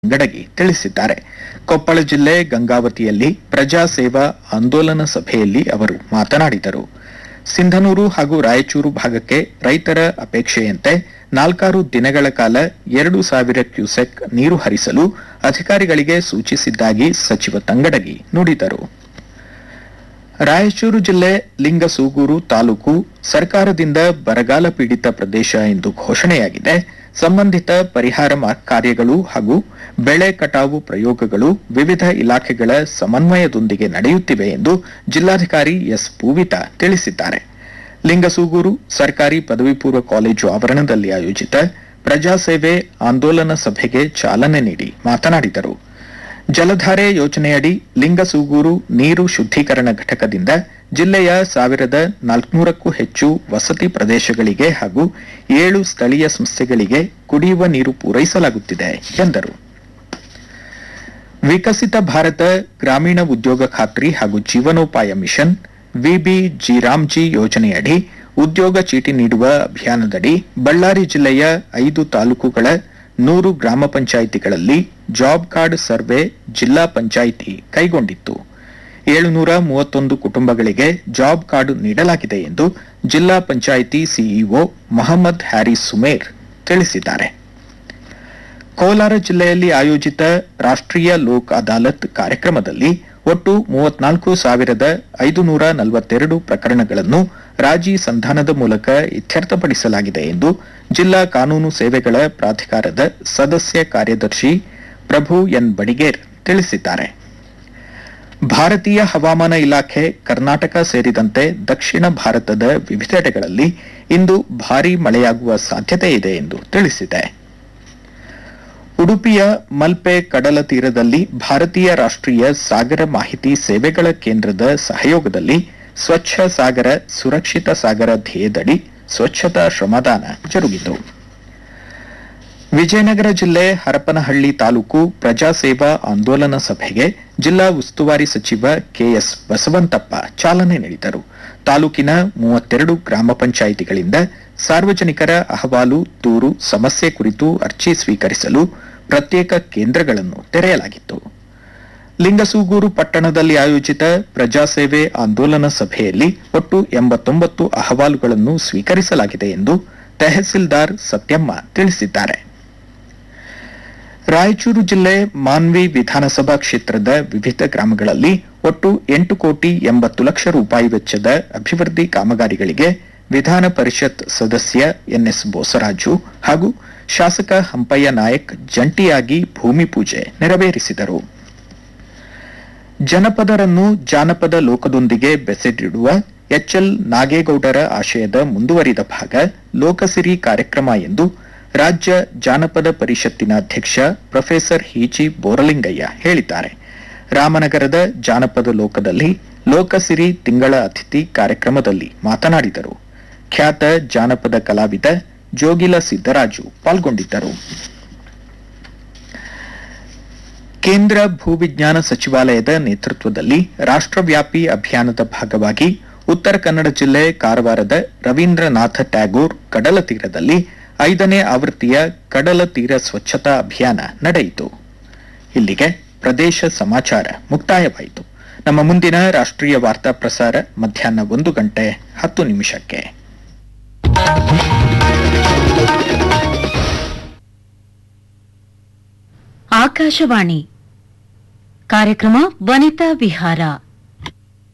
ಗಡಗಿ ತಿಳಿಸಿದ್ದಾರೆ ಕೊಪ್ಪಳ ಜಿಲ್ಲೆ ಗಂಗಾವತಿಯಲ್ಲಿ ಪ್ರಜಾ ಸೇವಾ ಆಂದೋಲನ ಸಭೆಯಲ್ಲಿ ಅವರು ಮಾತನಾಡಿದರು ಸಿಂಧನೂರು ಹಾಗೂ ರಾಯಚೂರು ಭಾಗಕ್ಕೆ ರೈತರ ಅಪೇಕ್ಷೆಯಂತೆ ನಾಲ್ಕಾರು ದಿನಗಳ ಕಾಲ ಎರಡು ಸಾವಿರ ಕ್ಯೂಸೆಕ್ ನೀರು ಹರಿಸಲು ಅಧಿಕಾರಿಗಳಿಗೆ ಸೂಚಿಸಿದ್ದಾಗಿ ಸಚಿವ ತಂಗಡಗಿ ನುಡಿದರು ರಾಯಚೂರು ಜಿಲ್ಲೆ ಲಿಂಗಸೂಗೂರು ತಾಲೂಕು ಸರ್ಕಾರದಿಂದ ಬರಗಾಲ ಪೀಡಿತ ಪ್ರದೇಶ ಎಂದು ಘೋಷಣೆಯಾಗಿದೆ ಸಂಬಂಧಿತ ಪರಿಹಾರ ಮಾ- ಕಾರ್ಯಗಳು ಹಾಗೂ ಬೆಳೆ ಕಟಾವು ಪ್ರಯೋಗಗಳು ವಿವಿಧ ಇಲಾಖೆಗಳ ಸಮನ್ವಯದೊಂದಿಗೆ ನಡೆಯುತ್ತಿವೆ ಎಂದು ಜಿಲ್ಲಾಧಿಕಾರಿ ಎಸ್ ಪೂವಿತ ತಿಳಿಸಿದ್ದಾರೆ ಲಿಂಗಸೂಗೂರು ಸರ್ಕಾರಿ ಪದವಿ ಪೂರ್ವ ಕಾಲೇಜು ಆವರಣದಲ್ಲಿ ಆಯೋಜಿತ ಪ್ರಜಾಸೇವೆ ಆಂದೋಲನ ಸಭೆಗೆ ಚಾಲನೆ ನೀಡಿ ಮಾತನಾಡಿದರು ಜಲಧಾರೆ ಯೋಜನೆಯಡಿ ಲಿಂಗಸೂಗೂರು ನೀರು ಶುದ್ದೀಕರಣ ಘಟಕದಿಂದ ಜಿಲ್ಲೆಯ ಸಾವಿರದ ನಾಲ್ಕುನೂರಕ್ಕೂ ಹೆಚ್ಚು ವಸತಿ ಪ್ರದೇಶಗಳಿಗೆ ಹಾಗೂ ಏಳು ಸ್ಥಳೀಯ ಸಂಸ್ಥೆಗಳಿಗೆ ಕುಡಿಯುವ ನೀರು ಪೂರೈಸಲಾಗುತ್ತಿದೆ ಎಂದರು ವಿಕಸಿತ ಭಾರತ ಗ್ರಾಮೀಣ ಉದ್ಯೋಗ ಖಾತ್ರಿ ಹಾಗೂ ಜೀವನೋಪಾಯ ಮಿಷನ್ ವಿಬಿ ಜಿರಾಮ್ಜಿ ಯೋಜನೆಯಡಿ ಉದ್ಯೋಗ ಚೀಟಿ ನೀಡುವ ಅಭಿಯಾನದಡಿ ಬಳ್ಳಾರಿ ಜಿಲ್ಲೆಯ ಐದು ತಾಲೂಕುಗಳ ನೂರು ಗ್ರಾಮ ಪಂಚಾಯಿತಿಗಳಲ್ಲಿ ಜಾಬ್ ಕಾರ್ಡ್ ಸರ್ವೆ ಜಿಲ್ಲಾ ಪಂಚಾಯಿತಿ ಕೈಗೊಂಡಿತ್ತು ಏಳುನೂರ ಮೂವತ್ತೊಂದು ಕುಟುಂಬಗಳಿಗೆ ಜಾಬ್ ಕಾರ್ಡ್ ನೀಡಲಾಗಿದೆ ಎಂದು ಜಿಲ್ಲಾ ಪಂಚಾಯಿತಿ ಸಿಇಒ ಮೊಹಮ್ಮದ್ ಹ್ಯಾರಿಸ್ ಸುಮೇರ್ ತಿಳಿಸಿದ್ದಾರೆ ಕೋಲಾರ ಜಿಲ್ಲೆಯಲ್ಲಿ ಆಯೋಜಿತ ರಾಷ್ಟ್ರೀಯ ಲೋಕ್ ಅದಾಲತ್ ಕಾರ್ಯಕ್ರಮದಲ್ಲಿ ಒಟ್ಟು ಮೂವತ್ನಾಲ್ಕು ಸಾವಿರದ ಐದುನೂರ ನಲವತ್ತೆರಡು ಪ್ರಕರಣಗಳನ್ನು ರಾಜಿ ಸಂಧಾನದ ಮೂಲಕ ಇತ್ಯರ್ಥಪಡಿಸಲಾಗಿದೆ ಎಂದು ಜಿಲ್ಲಾ ಕಾನೂನು ಸೇವೆಗಳ ಪ್ರಾಧಿಕಾರದ ಸದಸ್ಯ ಕಾರ್ಯದರ್ಶಿ ಪ್ರಭು ಎನ್ ಬಡಿಗೇರ್ ತಿಳಿಸಿದ್ದಾರೆ ಭಾರತೀಯ ಹವಾಮಾನ ಇಲಾಖೆ ಕರ್ನಾಟಕ ಸೇರಿದಂತೆ ದಕ್ಷಿಣ ಭಾರತದ ವಿವಿಧೆಡೆಗಳಲ್ಲಿ ಇಂದು ಭಾರೀ ಮಳೆಯಾಗುವ ಸಾಧ್ಯತೆ ಇದೆ ಎಂದು ತಿಳಿಸಿದೆ ಉಡುಪಿಯ ಮಲ್ಪೆ ಕಡಲ ತೀರದಲ್ಲಿ ಭಾರತೀಯ ರಾಷ್ಟ್ರೀಯ ಸಾಗರ ಮಾಹಿತಿ ಸೇವೆಗಳ ಕೇಂದ್ರದ ಸಹಯೋಗದಲ್ಲಿ ಸ್ವಚ್ಛ ಸಾಗರ ಸುರಕ್ಷಿತ ಸಾಗರ ಧ್ಯೇಯದಡಿ ಸ್ವಚ್ಛತಾ ಶ್ರಮದಾನ ಜರುಗಿತು ವಿಜಯನಗರ ಜಿಲ್ಲೆ ಹರಪನಹಳ್ಳಿ ತಾಲೂಕು ಪ್ರಜಾಸೇವಾ ಆಂದೋಲನ ಸಭೆಗೆ ಜಿಲ್ಲಾ ಉಸ್ತುವಾರಿ ಸಚಿವ ಕೆಎಸ್ ಬಸವಂತಪ್ಪ ಚಾಲನೆ ನೀಡಿದರು ತಾಲೂಕಿನ ಮೂವತ್ತೆರಡು ಗ್ರಾಮ ಪಂಚಾಯಿತಿಗಳಿಂದ ಸಾರ್ವಜನಿಕರ ಅಹವಾಲು ದೂರು ಸಮಸ್ಯೆ ಕುರಿತು ಅರ್ಜಿ ಸ್ವೀಕರಿಸಲು ಪ್ರತ್ಯೇಕ ಕೇಂದ್ರಗಳನ್ನು ತೆರೆಯಲಾಗಿತ್ತು ಲಿಂಗಸೂಗೂರು ಪಟ್ಟಣದಲ್ಲಿ ಆಯೋಜಿತ ಪ್ರಜಾಸೇವೆ ಆಂದೋಲನ ಸಭೆಯಲ್ಲಿ ಒಟ್ಟು ಎಂಬತ್ತೊಂಬತ್ತು ಅಹವಾಲುಗಳನ್ನು ಸ್ವೀಕರಿಸಲಾಗಿದೆ ಎಂದು ತಹಸೀಲ್ದಾರ್ ಸತ್ಯಮ್ಮ ತಿಳಿಸಿದ್ದಾರೆ ರಾಯಚೂರು ಜಿಲ್ಲೆ ಮಾನ್ವಿ ವಿಧಾನಸಭಾ ಕ್ಷೇತ್ರದ ವಿವಿಧ ಗ್ರಾಮಗಳಲ್ಲಿ ಒಟ್ಟು ಎಂಟು ಕೋಟಿ ಎಂಬತ್ತು ಲಕ್ಷ ರೂಪಾಯಿ ವೆಚ್ಚದ ಅಭಿವೃದ್ಧಿ ಕಾಮಗಾರಿಗಳಿಗೆ ವಿಧಾನ ಪರಿಷತ್ ಸದಸ್ಯ ಎನ್ಎಸ್ ಬೋಸರಾಜು ಹಾಗೂ ಶಾಸಕ ಹಂಪಯ್ಯ ನಾಯಕ್ ಜಂಟಿಯಾಗಿ ಭೂಮಿ ಪೂಜೆ ನೆರವೇರಿಸಿದರು ಜನಪದರನ್ನು ಜಾನಪದ ಲೋಕದೊಂದಿಗೆ ಬೆಸೆದಿಡುವ ಎಚ್ಎಲ್ ನಾಗೇಗೌಡರ ಆಶಯದ ಮುಂದುವರಿದ ಭಾಗ ಲೋಕಸಿರಿ ಕಾರ್ಯಕ್ರಮ ಎಂದು ರಾಜ್ಯ ಜಾನಪದ ಪರಿಷತ್ತಿನ ಅಧ್ಯಕ್ಷ ಪ್ರೊಫೆಸರ್ ಹಿಜಿ ಬೋರಲಿಂಗಯ್ಯ ಹೇಳಿದ್ದಾರೆ ರಾಮನಗರದ ಜಾನಪದ ಲೋಕದಲ್ಲಿ ಲೋಕಸಿರಿ ತಿಂಗಳ ಅತಿಥಿ ಕಾರ್ಯಕ್ರಮದಲ್ಲಿ ಮಾತನಾಡಿದರು ಖ್ಯಾತ ಜಾನಪದ ಕಲಾವಿದ ಜೋಗಿಲ ಸಿದ್ದರಾಜು ಪಾಲ್ಗೊಂಡಿದ್ದರು ಕೇಂದ್ರ ಭೂವಿಜ್ಞಾನ ಸಚಿವಾಲಯದ ನೇತೃತ್ವದಲ್ಲಿ ರಾಷ್ಟ್ರವ್ಯಾಪಿ ಅಭಿಯಾನದ ಭಾಗವಾಗಿ ಉತ್ತರ ಕನ್ನಡ ಜಿಲ್ಲೆ ಕಾರವಾರದ ರವೀಂದ್ರನಾಥ ಟ್ಯಾಗೋರ್ ಕಡಲ ತೀರದಲ್ಲಿ ಐದನೇ ಆವೃತ್ತಿಯ ಕಡಲ ತೀರ ಸ್ವಚ್ಛತಾ ಅಭಿಯಾನ ನಡೆಯಿತು ಇಲ್ಲಿಗೆ ಪ್ರದೇಶ ಸಮಾಚಾರ ಮುಕ್ತಾಯವಾಯಿತು ನಮ್ಮ ಮುಂದಿನ ರಾಷ್ಟ್ರೀಯ ವಾರ್ತಾ ಪ್ರಸಾರ ಮಧ್ಯಾಹ್ನ ಒಂದು ಗಂಟೆ ಹತ್ತು ನಿಮಿಷಕ್ಕೆ ಆಕಾಶವಾಣಿ ಕಾರ್ಯಕ್ರಮ ವನಿತಾ ವಿಹಾರ